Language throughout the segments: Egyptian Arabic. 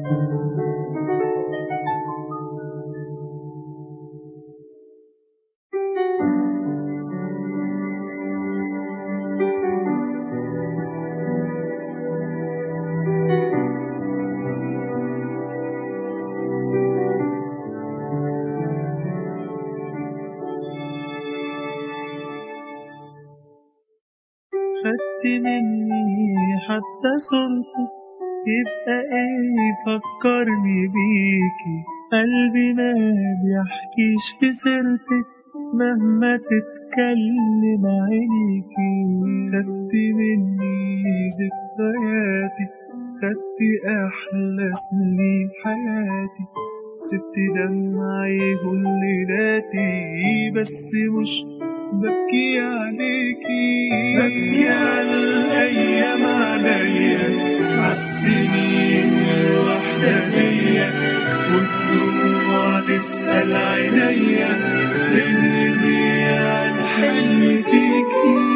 خدت مني حتى صورتك يبقى ايه يفكرني بيكي قلبي ما بيحكيش في سيرتك مهما تتكلم عينيكي خدت مني ذكرياتي خدت احلى سنين حياتي سبت دمعي كل ليلاتي بس مش ببكي عليكي ببكي على الايام عليا عالسنين الوحدانية والدموع تسأل عينيا ليه ضيع الحلم فيكي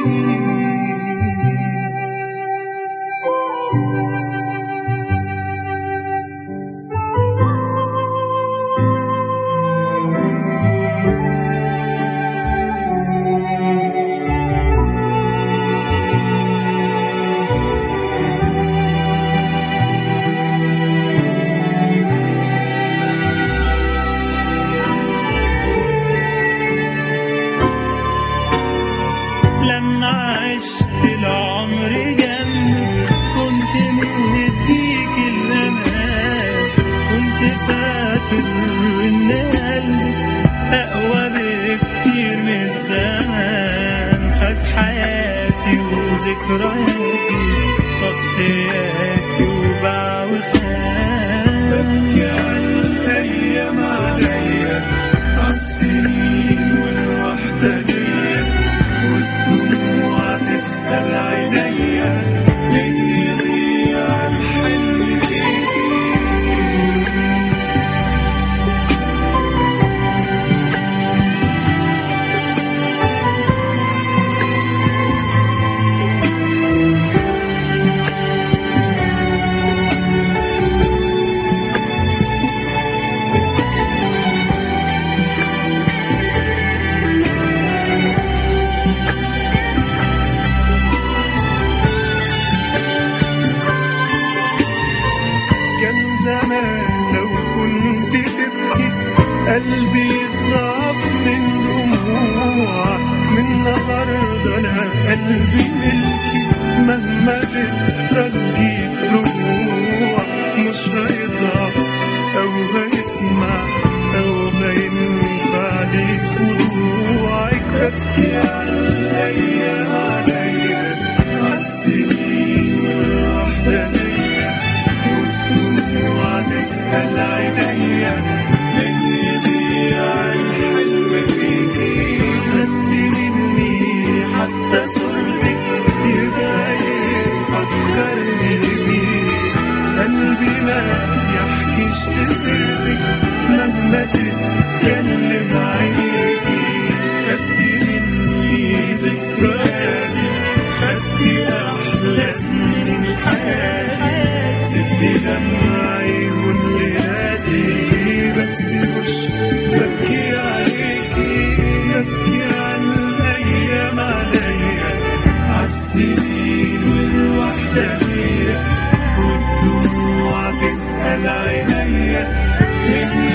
لما عشت العمر جنبك كنت مديك الأمان كنت فاكر إن قلبك أقوى بكتير من الزمان خد حياتي وذكرياتي تضحياتي وباع وخان ببكي على الأيام عليا عالسنين والوحدانية والدموع تسأل عينيا ليه يضيع الحلم فيكي كان زمان لو كنت تبكي قلبي يضعف من دموع من النهارده انا قلبي ملكي مهما بترجي رجوع مش هيضعف او هيسمع او هينفع ليك خضوعك ببكي على الايام عليا عالسنين والوحدانيه والدموع تسأل عينيا من يضيع الحلم فيكي خدت مني حتى صورتك يبقى يفكرني بيك قلبي ما يحكيش في سيرتك مهما تتكلم عينيكي خدت مني ذكرياتي خدت أحلى سنين حياتي سبت دمعي وليلاتي بس مش ببكي عليكي ببكي على الأيام عليا عالسنين والوحدانية والدموع تسأل عينيا إيه